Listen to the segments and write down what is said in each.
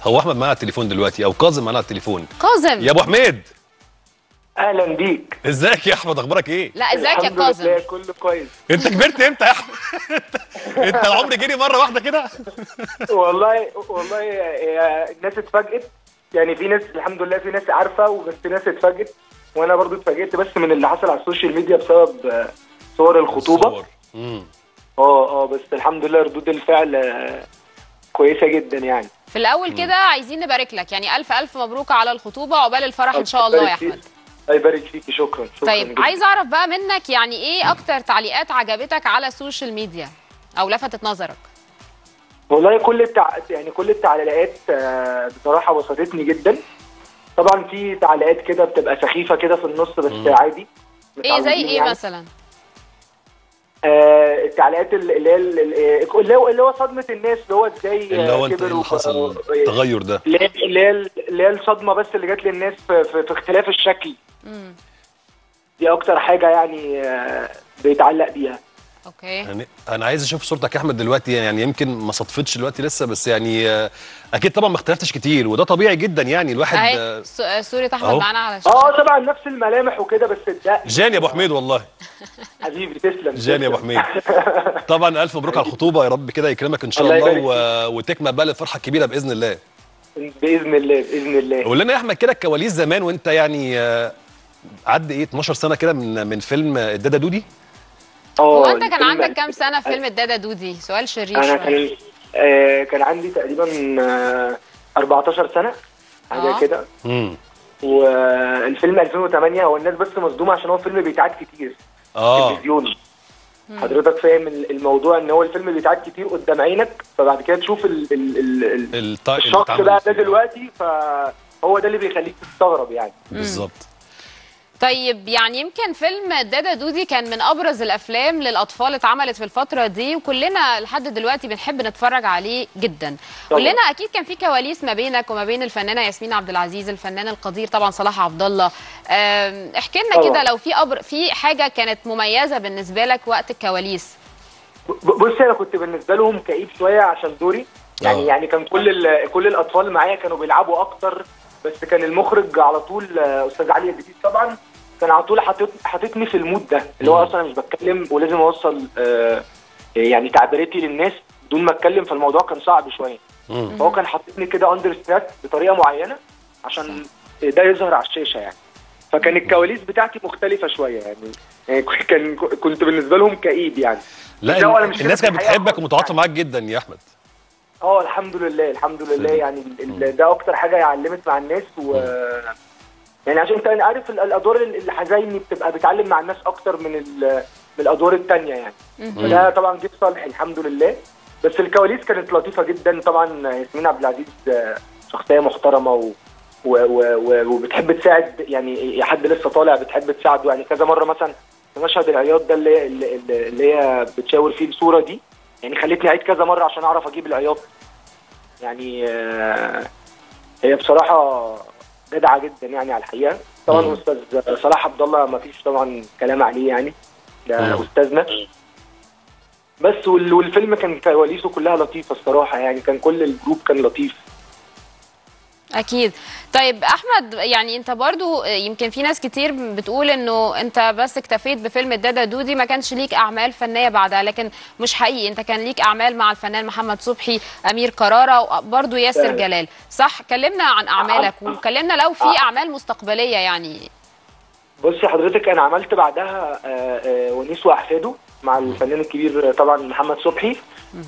هو احمد معانا على التليفون دلوقتي او كاظم معانا على التليفون كاظم يا ابو حميد اهلا بيك ازيك يا احمد اخبارك ايه لا ازيك يا الحمد لله كاظم كله كويس انت كبرت امتى يا احمد انت- انت العمر جري مره واحده كده والله والله يا- الناس اتفاجئت يعني في ناس الحمد لله في ناس عارفه وبس ناس اتفاجئت وانا برضو اتفاجئت بس من اللي حصل على السوشيال ميديا بسبب آه، صور الخطوبه صور. مم. اه اه بس الحمد لله ردود الفعل آه، كويسه جدا يعني في الاول كده عايزين نبارك لك يعني الف الف مبروك على الخطوبه عقبال الفرح ان شاء الله يا احمد الله يبارك فيكي شكرا شكرا طيب جداً. عايز اعرف بقى منك يعني ايه اكتر تعليقات عجبتك على السوشيال ميديا او لفتت نظرك والله كل التع... يعني كل التعليقات آه، بصراحه وصلتني جدا طبعا في تعليقات كده بتبقى سخيفه كده في النص بس عادي ايه زي متعودين ايه يعني. مثلا آه، التعليقات اللي اللي هي اللي هو اللي هو صدمه الناس اللي هو ازاي اللي هو انت كبر ايه اللي وبقى- حصل التغير ده اللي هي اللي هي اللي هي الصدمه بس اللي جت للناس في, في, في اختلاف الشكل امم دي اكتر حاجه يعني آه، بيتعلق بيها اوكي يعني انا عايز اشوف صورتك يا احمد دلوقتي يعني يمكن ما صدفتش دلوقتي لسه بس يعني آه، اكيد طبعا ما اختلفتش كتير وده طبيعي جدا يعني الواحد اهي آه، س- آه، صوره احمد أهو. معانا على اه الشاشه طبعا نفس الملامح وكده بس الدق جان يا ابو حميد والله حبيبي تسلم جان يا ابو تسلم. حميد طبعا الف مبروك على الخطوبه يا رب كده يكرمك ان شاء الله الله يبارك و... وتكمل بقى الفرحه الكبيره باذن الله باذن الله باذن الله قول لنا يا احمد كده الكواليس زمان وانت يعني آه، عدى ايه 12 سنه كده من من فيلم الدادا دودي اه هو انت كان الفيلم- عندك كام سنه في فيلم الدادا دودي سؤال شرير انا شويه كان آه كان عندي تقريبا آه 14 سنه حاجه آه. كده امم والفيلم 2008 هو الناس بس مصدومه عشان هو فيلم بيتعاد كتير اه تلفزيوني حضرتك فاهم ال- الموضوع ان هو الفيلم بيتعاد كتير قدام عينك فبعد كده تشوف ال ال ال ال الط- الشخص التعامل بقى ده فيه. دلوقتي فهو ده اللي بيخليك تستغرب يعني بالظبط طيب يعني يمكن فيلم دادا دودي كان من ابرز الافلام للاطفال اتعملت في الفتره دي وكلنا لحد دلوقتي بنحب نتفرج عليه جدا طبعاً. كلنا اكيد كان في كواليس ما بينك وما بين الفنانه ياسمين عبد العزيز الفنان القدير طبعا صلاح عبد الله أم، احكي لنا طبعاً. كده لو في أبر... في حاجه كانت مميزه بالنسبه لك وقت الكواليس ب- بصي انا كنت بالنسبه لهم كئيب شويه عشان دوري يعني آه. يعني كان كل ال- كل الاطفال معايا كانوا بيلعبوا اكتر بس كان المخرج على طول آه، استاذ علي الجديد طبعا كان على طول حاطط حاططني في المود ده اللي هو مم. اصلا أنا مش بتكلم ولازم اوصل آه، يعني تعبيراتي للناس بدون ما اتكلم فالموضوع كان صعب شويه مم. فهو كان حاططني كده اندر ستريس بطريقه معينه عشان ده يظهر على الشاشه يعني فكان الكواليس بتاعتي مختلفه شويه يعني يعني كان كنت بالنسبه لهم كئيب يعني لا لا، وأنا مش الناس شايف كانت الحقيقة بتحبك خالص ومتعاطفه يعني. معاك جدا يا احمد اه الحمد لله الحمد لله فيلم. يعني ال- ال- ده اكتر حاجه علمت مع الناس و يعني عشان انت عارف ال- الادوار ال- الحزيني بتبقى بتعلم مع الناس اكتر من ال- من الادوار التانية يعني فده طبعا جه في صالح الحمد لله بس الكواليس كانت لطيفه جدا طبعا ياسمين عبد العزيز آه، شخصيه محترمه و و و و وبتحب تساعد يعني حد لسه طالع بتحب تساعده يعني كذا مره مثلا في مشهد العياط ده اللي اللي, اللي هي بتشاور فيه الصوره دي يعني خلتني اعيد كذا مره عشان اعرف اجيب العياط يعني آه، هي بصراحه جدعه جدا يعني على الحقيقه طبعا مم. استاذ صلاح عبد الله ما فيش طبعا كلام عليه يعني ده مم. استاذنا بس وال- والفيلم كان كواليسه كلها لطيفه الصراحه يعني كان كل الجروب كان لطيف اكيد طيب احمد يعني انت برضو يمكن في ناس كتير بتقول انه انت بس اكتفيت بفيلم الدادا دودي ما كانش ليك اعمال فنيه بعدها لكن مش حقيقي انت كان ليك اعمال مع الفنان محمد صبحي امير كراره وبرضو ياسر فعلا. جلال صح كلمنا عن اعمالك وكلمنا لو في اعمال مستقبليه يعني بصي حضرتك انا عملت بعدها آه، آه، ونيس واحفاده مع الفنان الكبير طبعا محمد صبحي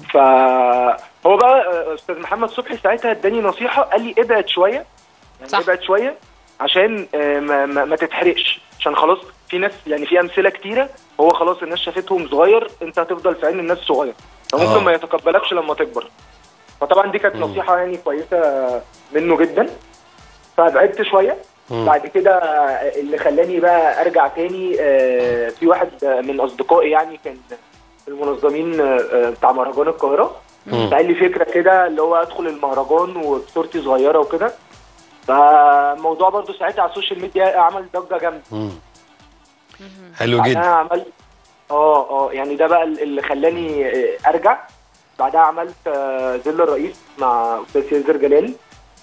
فهو بقى آه، استاذ محمد صبحي ساعتها اداني نصيحه قال لي ابعد شويه يعني صح. ابعد شويه عشان آه، ما, ما, ما تتحرقش عشان خلاص في ناس يعني في امثله كتيره هو خلاص الناس شافتهم صغير انت هتفضل في عين الناس صغير آه. فممكن ما يتقبلكش لما تكبر فطبعا دي كانت مم. نصيحه يعني كويسه منه جدا فبعدت شويه مم. بعد كده اللي خلاني بقى ارجع تاني آه، في واحد من اصدقائي يعني كان في المنظمين آه، بتاع مهرجان القاهره مم. فقال لي فكره كده اللي هو ادخل المهرجان وبصورتي صغيره وكده فالموضوع برضو ساعتها على السوشيال ميديا عمل ضجه جامده مم. حلو بعدها جدا عملت اه اه يعني ده بقى اللي خلاني آه، ارجع بعدها عملت آه، ظل الرئيس مع استاذ ياسر جلال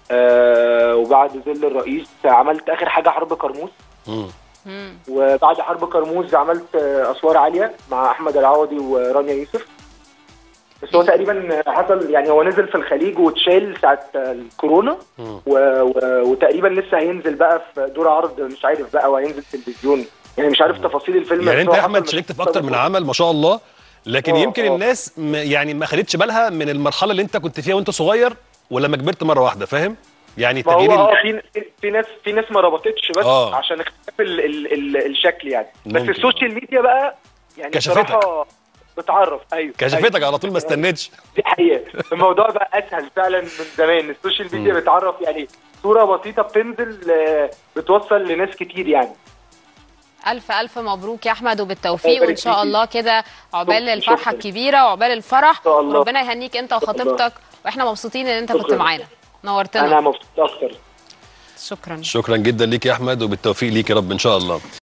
آه وبعد ظل الرئيس عملت اخر حاجه حرب كرموز مم. مم. وبعد حرب كرموز عملت آه، اسوار عاليه مع احمد العوضي ورانيا يوسف بس هو تقريبا حصل يعني هو نزل في الخليج واتشال ساعه آه، الكورونا مم. و... و... وتقريبا لسه هينزل بقى في دور عرض مش عارف بقى وهينزل تلفزيون يعني مش عارف تفاصيل الفيلم يعني بس انت هو يا حصل احمد من- شاركت في اكتر من عمل ما شاء الله لكن آه، يمكن آه. الناس م- يعني ما خدتش بالها من المرحله اللي انت كنت فيها وانت صغير ولما كبرت مره واحده فاهم يعني ما هو تغيير ال- اه في في- في ناس في ناس ما ربطتش بس آه. عشان اختلاف ال... ال... ال... الشكل يعني بس ممكن. السوشيال ميديا بقى يعني كشفتك. بصراحه بتعرف ايوه كشفتك أيوة. على طول ما استنيتش دي حقيقه الموضوع بقى اسهل فعلا من زمان السوشيال ميديا مم. بتعرف يعني صوره بسيطه بتنزل آه، بتوصل لناس كتير يعني الف الف مبروك يا احمد وبالتوفيق يبارك وان شاء فيكي. الله كده عقبال شكراً. الفرحه الكبيره وعقبال الفرح شاء الله. وربنا يهنيك انت وخطيبتك واحنا مبسوطين ان انت كنت شكراً. معانا انا نورتنا مبسوط اكتر شكرا شكرا جدا ليك يا احمد وبالتوفيق ليك يا رب ان شاء الله